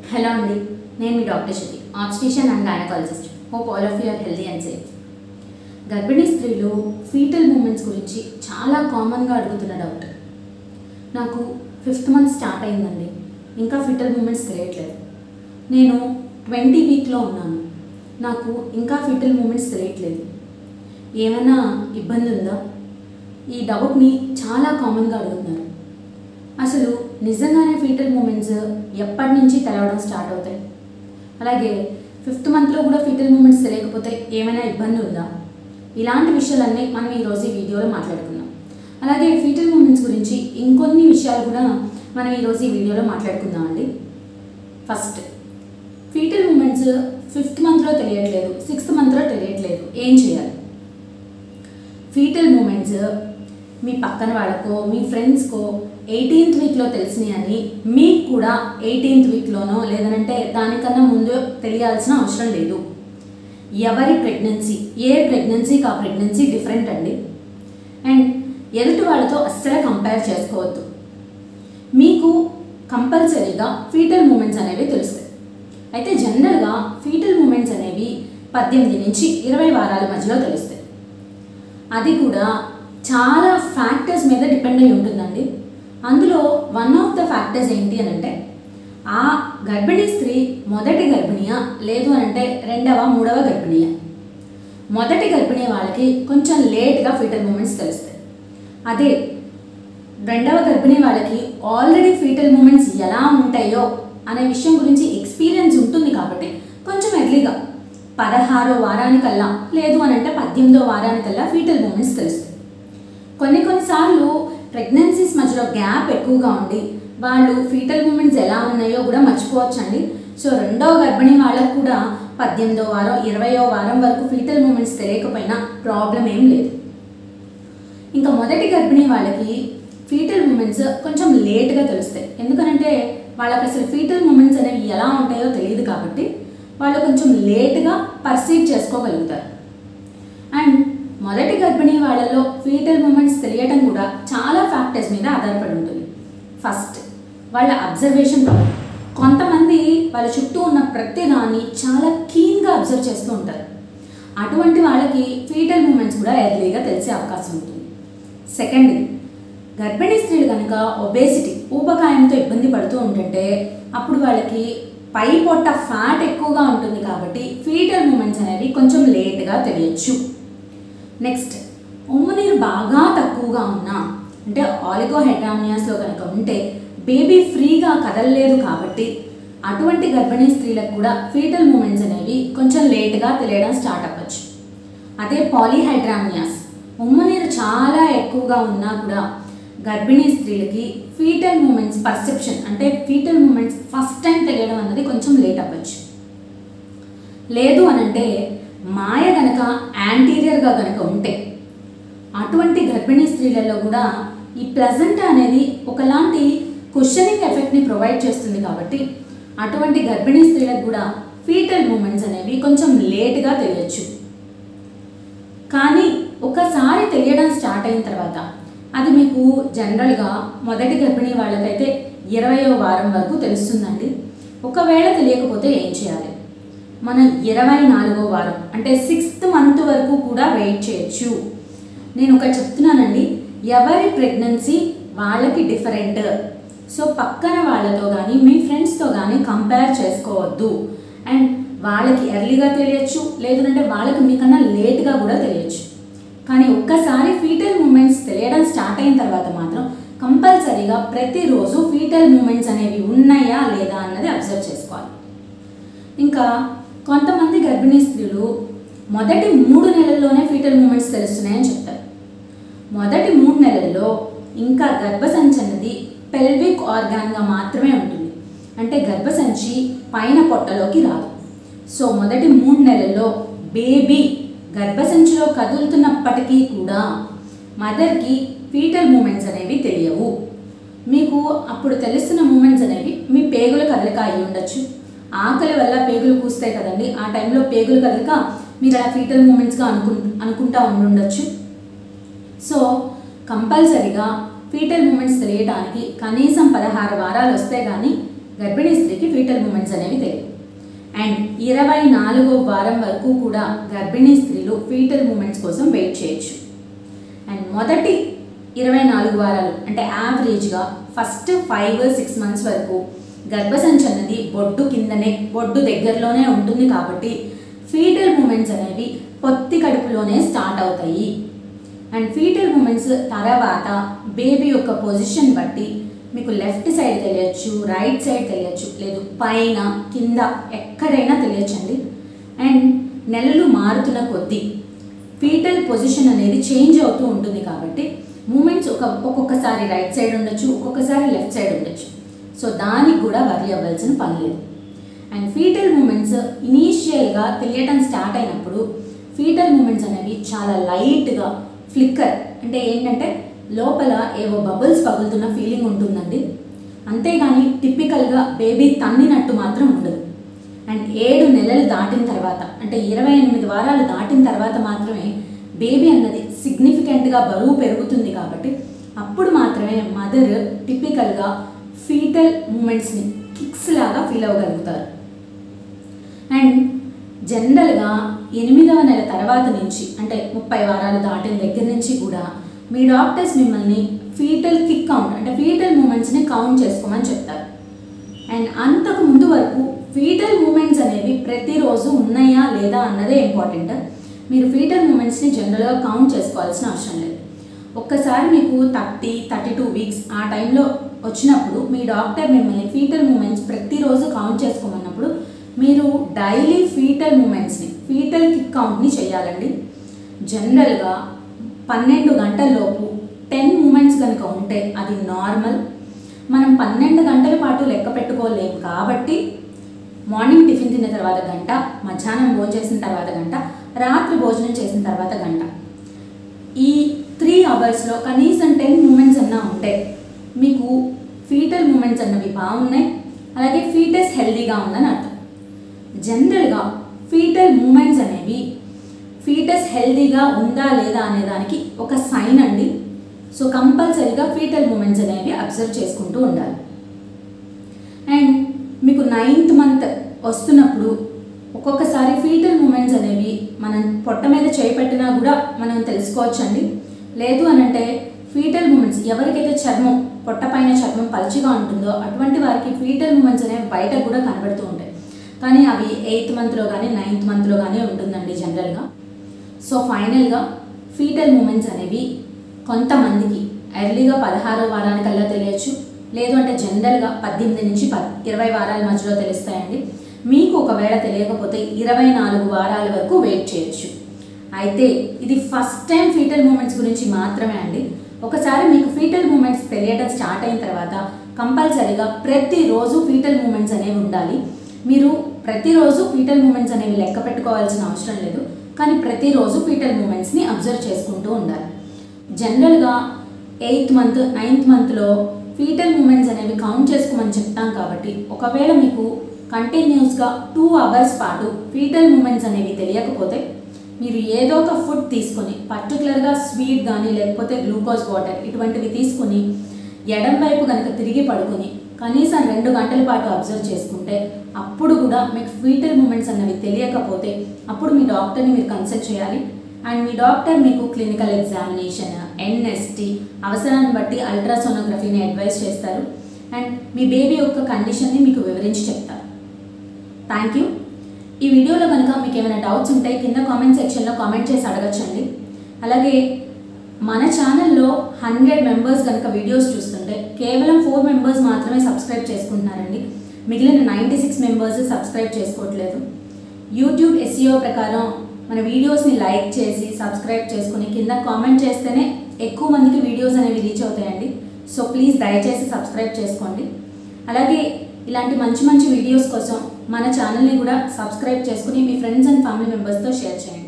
hello అండి నేను మీ doctor Shruti obstetrician and gynaecologist hope all of you are healthy and safe గర్భిణీ స్త్రీలు ఫీటల్ మూమెంట్స్ గురించి చాలా కామన్గా అడుగుతున్న డౌట్ నాకు ఫిఫ్త్ మంత్ స్టార్ట్ అయిందండి ఇంకా ఫీటల్ మూమెంట్స్ తెలియట్లేదు నేను ట్వంటీ వీక్లో ఉన్నాను నాకు ఇంకా ఫీటల్ మూమెంట్స్ తెలియట్లేదు ఏమైనా ఇబ్బంది ఉందా ఈ డౌట్ని చాలా కామన్గా అడుగుతున్నారు అసలు నిజంగానే ఫీటల్ మూమెంట్స్ ఎప్పటి నుంచి తెలవడం స్టార్ట్ అవుతాయి అలాగే ఫిఫ్త్ మంత్లో కూడా ఫీటల్ మూమెంట్స్ తెలియకపోతే ఏమైనా ఇబ్బంది ఉందా ఇలాంటి విషయాలన్నీ మనం ఈరోజు ఈ వీడియోలో మాట్లాడుకుందాం అలాగే ఫీటల్ మూమెంట్స్ గురించి ఇంకొన్ని విషయాలు కూడా మనం ఈరోజు ఈ వీడియోలో మాట్లాడుకుందాం అండి ఫస్ట్ ఫీటల్ మూమెంట్స్ ఫిఫ్త్ మంత్లో తెలియట్లేదు సిక్స్త్ మంత్లో తెలియట్లేదు ఏం చేయాలి ఫీటల్ మూమెంట్స్ మీ పక్కన వాళ్ళకో మీ ఫ్రెండ్స్కో ఎయిటీన్త్ వీక్లో తెలిసినాయి అని మీకు కూడా ఎయిటీన్త్ వీక్లోనో లేదనంటే దానికన్నా ముందు తెలియాల్సిన అవసరం లేదు ఎవరి ప్రెగ్నెన్సీ ఏ ప్రెగ్నెన్సీకి ఆ ప్రెగ్నెన్సీ డిఫరెంట్ అండి అండ్ ఎదుటి వాళ్ళతో అస్సలు కంపేర్ చేసుకోవద్దు మీకు కంపల్సరీగా ఫీటల్ మూమెంట్స్ అనేవి తెలుస్తాయి అయితే జనరల్గా ఫీటల్ మూమెంట్స్ అనేవి పద్దెనిమిది నుంచి ఇరవై వారాల మధ్యలో తెలుస్తాయి అది కూడా చాలా ఫ్యాక్టర్స్ మీద డిపెండ్ అయి ఉంటుందండి అందులో వన్ ఆఫ్ ద ఫ్యాక్టర్స్ ఏంటి అని అంటే ఆ గర్భిణీ స్త్రీ మొదటి గర్భిణియా లేదు అని అంటే రెండవ మూడవ గర్భిణియా మొదటి గర్భిణీ వాళ్ళకి కొంచెం లేట్గా ఫీటల్ మూమెంట్స్ తెలుస్తాయి అదే రెండవ గర్భిణీ వాళ్ళకి ఆల్రెడీ ఫీటల్ మూమెంట్స్ ఎలా ఉంటాయో అనే విషయం గురించి ఎక్స్పీరియన్స్ ఉంటుంది కాబట్టి కొంచెం ఎర్లీగా పదహారో వారానికల్లా లేదు అని అంటే పద్దెనిమిదో వారానికల్లా ఫీటల్ మూమెంట్స్ తెలుస్తాయి కొన్ని కొన్నిసార్లు ప్రెగ్నెన్సీస్ మధ్యలో గ్యాప్ ఎక్కువగా ఉండి వాళ్ళు ఫీటల్ మూమెంట్స్ ఎలా ఉన్నాయో కూడా మర్చిపోవచ్చండి సో రెండో గర్భిణీ వాళ్ళకు కూడా పద్దెనిమిదో వారం ఇరవయో వారం వరకు ఫీటల్ మూమెంట్స్ తెలియకపోయినా ప్రాబ్లం ఏం లేదు ఇంకా మొదటి గర్భిణీ వాళ్ళకి ఫీటల్ మూమెంట్స్ కొంచెం లేట్గా తెలుస్తాయి ఎందుకనంటే వాళ్ళకి అసలు ఫీటల్ మూమెంట్స్ అనేవి ఎలా ఉంటాయో తెలియదు కాబట్టి వాళ్ళు కొంచెం లేట్గా పర్సీవ్ చేసుకోగలుగుతారు అండ్ మొదటి గర్భిణీ వాళ్ళలో ఫీటల్ మూమెంట్స్ తెలియటం కూడా చాలా ఫ్యాక్టర్స్ మీద ఆధారపడి ఉంటుంది ఫస్ట్ వాళ్ళ అబ్జర్వేషన్ పవర్ కొంతమంది వాళ్ళ చుట్టూ ఉన్న ప్రతి దాన్ని చాలా కీన్గా అబ్జర్వ్ చేస్తూ ఉంటారు అటువంటి వాళ్ళకి ఫీటల్ మూమెంట్స్ కూడా ఎర్లీగా తెలిసే అవకాశం ఉంటుంది సెకండ్ గర్భిణీ స్త్రీలు కనుక ఒబేసిటీ ఊబకాయంతో ఇబ్బంది పడుతూ ఉంటుంటే అప్పుడు వాళ్ళకి పై పొట్ట ఫ్యాట్ ఎక్కువగా ఉంటుంది కాబట్టి ఫీటల్ మూమెంట్స్ అనేవి కొంచెం లేట్గా తెలియచ్చు నెక్స్ట్ ఉమ్ము నీరు బాగా తక్కువగా ఉన్నా అంటే ఆలిగో హెడ్రామియాస్లో కనుక ఉంటే బేబీ ఫ్రీగా కదలలేదు కాబట్టి అటువంటి గర్భిణీ స్త్రీలకు కూడా ఫీటల్ మూమెంట్స్ అనేవి కొంచెం లేట్గా తెలియడం స్టార్ట్ అవ్వచ్చు అదే పాలీహైడ్రామియాస్ ఉమ్ము నీరు చాలా ఎక్కువగా ఉన్నా కూడా గర్భిణీ స్త్రీలకి ఫీటల్ మూమెంట్స్ పర్సెప్షన్ అంటే ఫీటల్ మూమెంట్స్ ఫస్ట్ టైం తెలియడం అన్నది కొంచెం లేట్ అవ్వచ్చు లేదు అనంటే మాయ గనక యాంటీరియర్గా గనక ఉంటే అటువంటి గర్భిణీ స్త్రీలలో కూడా ఈ ప్లజెంట్ అనేది ఒకలాంటి క్వశ్చనింగ్ ఎఫెక్ట్ని ప్రొవైడ్ చేస్తుంది కాబట్టి అటువంటి గర్భిణీ స్త్రీలకు కూడా ఫీటల్ మూమెంట్స్ అనేవి కొంచెం లేట్గా తెలియచ్చు కానీ ఒకసారి తెలియడం స్టార్ట్ అయిన తర్వాత అది మీకు జనరల్గా మొదటి గర్భిణీ వాళ్ళకైతే ఇరవయో వారం వరకు తెలుస్తుందండి ఒకవేళ తెలియకపోతే ఏం చేయాలి మనం ఇరవై నాలుగో వారం అంటే సిక్స్త్ మంత్ వరకు కూడా వెయిట్ చేయొచ్చు నేను ఒకటి చెప్తున్నానండి ఎవరి ప్రెగ్నెన్సీ వాళ్ళకి డిఫరెంట్ సో పక్కన వాళ్ళతో కానీ మీ ఫ్రెండ్స్తో కానీ కంపేర్ చేసుకోవద్దు అండ్ వాళ్ళకి ఎర్లీగా తెలియచ్చు లేదంటే వాళ్ళకి మీకన్నా లేట్గా కూడా తెలియచ్చు కానీ ఒక్కసారి ఫీటల్ మూమెంట్స్ తెలియడం స్టార్ట్ అయిన తర్వాత మాత్రం కంపల్సరీగా ప్రతిరోజు ఫీటల్ మూమెంట్స్ అనేవి ఉన్నాయా లేదా అన్నది అబ్జర్వ్ చేసుకోవాలి ఇంకా కొంతమంది గర్భిణీ స్త్రీలు మొదటి మూడు నెలల్లోనే ఫీటల్ మూమెంట్స్ తెలుస్తున్నాయని చెప్తారు మొదటి మూడు నెలల్లో ఇంకా గర్భసంచి అన్నది పెల్విక్ ఆర్గాన్గా మాత్రమే ఉంటుంది అంటే గర్భసంచి పైన పొట్టలోకి రాదు సో మొదటి మూడు నెలల్లో బేబీ గర్భసంచిలో కదులుతున్నప్పటికీ కూడా మదర్కి ఫీటల్ మూమెంట్స్ అనేవి తెలియవు మీకు అప్పుడు తెలుస్తున్న మూమెంట్స్ అనేవి మీ పేగుల కదలిక అయి ఉండొచ్చు ఆకలి వల్ల పేగులు కూస్తాయి కదండి ఆ టైంలో పేగులు కదలిక మీరు అలా ఫీటల్ మూమెంట్స్గా అనుకు అనుకుంటా ఉండుండొచ్చు సో కంపల్సరీగా ఫీటల్ మూమెంట్స్ తెలియడానికి కనీసం పదహారు వారాలు వస్తే కానీ గర్భిణీ స్త్రీకి ఫీటల్ మూమెంట్స్ అనేవి తెలియవు అండ్ ఇరవై నాలుగో వారం వరకు కూడా గర్భిణీ స్త్రీలు ఫీటల్ మూమెంట్స్ కోసం వెయిట్ చేయొచ్చు అండ్ మొదటి ఇరవై నాలుగు వారాలు అంటే యావరేజ్గా ఫస్ట్ ఫైవ్ సిక్స్ మంత్స్ వరకు గర్భసంచి అన్నది బొడ్డు కిందనే బొడ్డు దగ్గరలోనే ఉంటుంది కాబట్టి ఫీటల్ మూమెంట్స్ అనేవి పొత్తి కడుపులోనే స్టార్ట్ అవుతాయి అండ్ ఫీటల్ మూమెంట్స్ తర్వాత బేబీ యొక్క పొజిషన్ బట్టి మీకు లెఫ్ట్ సైడ్ తెలియచ్చు రైట్ సైడ్ తెలియచ్చు లేదు పైన కింద ఎక్కడైనా తెలియచ్చండి అండ్ నెలలు మారుతున్న కొద్దీ ఫీటల్ పొజిషన్ అనేది చేంజ్ అవుతూ ఉంటుంది కాబట్టి మూమెంట్స్ ఒక ఒక్కొక్కసారి రైట్ సైడ్ ఉండొచ్చు ఒక్కొక్కసారి లెఫ్ట్ సైడ్ ఉండొచ్చు సో దానికి కూడా వరి అవ్వాల్సిన పని లేదు అండ్ ఫీటల్ మూమెంట్స్ ఇనీషియల్గా తెలియటం స్టార్ట్ అయినప్పుడు ఫీటల్ మూమెంట్స్ అనేవి చాలా లైట్గా ఫ్లిక్కర్ అంటే ఏంటంటే లోపల ఏవో బబుల్స్ పగులుతున్న ఫీలింగ్ ఉంటుందండి అంతేగాని టిపికల్గా బేబీ తన్నినట్టు మాత్రం ఉండదు అండ్ ఏడు నెలలు దాటిన తర్వాత అంటే ఇరవై ఎనిమిది వారాలు దాటిన తర్వాత మాత్రమే బేబీ అన్నది సిగ్నిఫికెంట్గా బరువు పెరుగుతుంది కాబట్టి అప్పుడు మాత్రమే మదర్ టిపికల్గా ఫీటల్ మూమెంట్స్ని కిక్స్ లాగా ఫీల్ అవ్వగలుగుతారు అండ్ జనరల్గా ఎనిమిదవ నెల తర్వాత నుంచి అంటే ముప్పై వారాలు దాటిన దగ్గర నుంచి కూడా మీ డాక్టర్స్ మిమ్మల్ని ఫీటల్ కిక్ కౌంట్ అంటే ఫీటల్ మూమెంట్స్ని కౌంట్ చేసుకోమని చెప్తారు అండ్ అంతకు ముందు వరకు ఫీటల్ మూమెంట్స్ అనేవి ప్రతిరోజు ఉన్నాయా లేదా అన్నదే ఇంపార్టెంట్ మీరు ఫీటల్ మూమెంట్స్ని జనరల్గా కౌంట్ చేసుకోవాల్సిన అవసరం లేదు ఒక్కసారి మీకు థర్టీ థర్టీ టూ వీక్స్ ఆ టైంలో వచ్చినప్పుడు మీ డాక్టర్ మిమ్మల్ని ఫీటల్ మూమెంట్స్ ప్రతిరోజు కౌంట్ చేసుకోమన్నప్పుడు మీరు డైలీ ఫీటల్ మూమెంట్స్ని ఫీటల్ కిక్ కౌంట్ని చేయాలండి జనరల్గా పన్నెండు గంటల లోపు టెన్ మూమెంట్స్ కనుక ఉంటే అది నార్మల్ మనం పన్నెండు గంటల పాటు లెక్క పెట్టుకోలేము కాబట్టి మార్నింగ్ టిఫిన్ తిన్న తర్వాత గంట మధ్యాహ్నం భోజనం చేసిన తర్వాత గంట రాత్రి భోజనం చేసిన తర్వాత గంట ఈ త్రీ అవర్స్లో కనీసం టెన్ మూమెంట్స్ అన్నా ఉంటే మీకు ఫీటల్ మూమెంట్స్ అన్నవి బాగున్నాయి అలాగే ఫీటస్ హెల్దీగా ఉందని అర్థం జనరల్గా ఫీటల్ మూమెంట్స్ అనేవి ఫీటస్ హెల్దీగా ఉందా లేదా అనే దానికి ఒక సైన్ అండి సో కంపల్సరీగా ఫీటల్ మూమెంట్స్ అనేవి అబ్జర్వ్ చేసుకుంటూ ఉండాలి అండ్ మీకు నైన్త్ మంత్ వస్తున్నప్పుడు ఒక్కొక్కసారి ఫీటల్ మూమెంట్స్ అనేవి మనం పొట్ట మీద చేపట్టినా కూడా మనం తెలుసుకోవచ్చండి లేదు అని అంటే ఫీటల్ మూమెంట్స్ ఎవరికైతే చర్మం పొట్ట పైన చర్మం పల్చిగా ఉంటుందో అటువంటి వారికి ఫీటల్ మూమెంట్స్ అనేవి బయట కూడా కనబడుతూ ఉంటాయి కానీ అవి ఎయిత్ మంత్లో కానీ నైన్త్ మంత్లో కానీ ఉంటుందండి జనరల్గా సో ఫైనల్గా ఫీటల్ మూమెంట్స్ అనేవి కొంతమందికి ఎర్లీగా పదహారో వారానికల్లా తెలియచ్చు లేదు అంటే జనరల్గా పద్దెనిమిది నుంచి పద్ ఇరవై వారాల మధ్యలో తెలుస్తాయండి మీకు ఒకవేళ తెలియకపోతే ఇరవై నాలుగు వారాల వరకు వెయిట్ చేయొచ్చు అయితే ఇది ఫస్ట్ టైం ఫీటల్ మూమెంట్స్ గురించి మాత్రమే అండి ఒకసారి మీకు ఫీటల్ మూమెంట్స్ తెలియడం స్టార్ట్ అయిన తర్వాత కంపల్సరీగా ప్రతిరోజు ఫీటల్ మూమెంట్స్ అనేవి ఉండాలి మీరు ప్రతిరోజు ఫీటల్ మూమెంట్స్ అనేవి లెక్క పెట్టుకోవాల్సిన అవసరం లేదు కానీ ప్రతిరోజు ఫీటల్ మూమెంట్స్ని అబ్జర్వ్ చేసుకుంటూ ఉండాలి జనరల్గా ఎయిత్ మంత్ నైన్త్ మంత్లో ఫీటల్ మూమెంట్స్ అనేవి కౌంట్ చేసుకోమని చెప్తాం కాబట్టి ఒకవేళ మీకు కంటిన్యూస్గా టూ అవర్స్ పాటు ఫీటల్ మూమెంట్స్ అనేవి తెలియకపోతే మీరు ఏదో ఒక ఫుడ్ తీసుకొని పర్టికులర్గా స్వీట్ కానీ లేకపోతే గ్లూకోజ్ వాటర్ ఇటువంటివి తీసుకొని ఎడం వైపు కనుక తిరిగి పడుకొని కనీసం రెండు గంటల పాటు అబ్జర్వ్ చేసుకుంటే అప్పుడు కూడా మీకు ఫీటల్ మూమెంట్స్ అన్నవి తెలియకపోతే అప్పుడు మీ డాక్టర్ని మీరు కన్సల్ట్ చేయాలి అండ్ మీ డాక్టర్ మీకు క్లినికల్ ఎగ్జామినేషన్ ఎన్ఎస్టీ అవసరాన్ని బట్టి అల్ట్రాసోనోగ్రఫీని అడ్వైస్ చేస్తారు అండ్ మీ బేబీ యొక్క కండిషన్ని మీకు వివరించి చెప్తారు థ్యాంక్ యూ ఈ వీడియోలో కనుక మీకు ఏమైనా డౌట్స్ ఉంటే కింద కామెంట్ సెక్షన్లో కామెంట్ చేసి అడగచ్చండి అలాగే మన ఛానల్లో హండ్రెడ్ మెంబర్స్ కనుక వీడియోస్ చూస్తుంటే కేవలం ఫోర్ మెంబర్స్ మాత్రమే సబ్స్క్రైబ్ చేసుకుంటున్నారండి మిగిలిన నైంటీ సిక్స్ మెంబర్స్ సబ్స్క్రైబ్ చేసుకోవట్లేదు యూట్యూబ్ ఎస్ఈఓ ప్రకారం మన వీడియోస్ని లైక్ చేసి సబ్స్క్రైబ్ చేసుకుని కింద కామెంట్ చేస్తేనే ఎక్కువ మందికి వీడియోస్ అనేవి రీచ్ అవుతాయండి సో ప్లీజ్ దయచేసి సబ్స్క్రైబ్ చేసుకోండి అలాగే ఇలాంటి మంచి మంచి వీడియోస్ కోసం మన ఛానల్ని కూడా సబ్స్క్రైబ్ చేసుకుని మీ ఫ్రెండ్స్ అండ్ ఫ్యామిలీ మెంబర్స్తో షేర్ చేయండి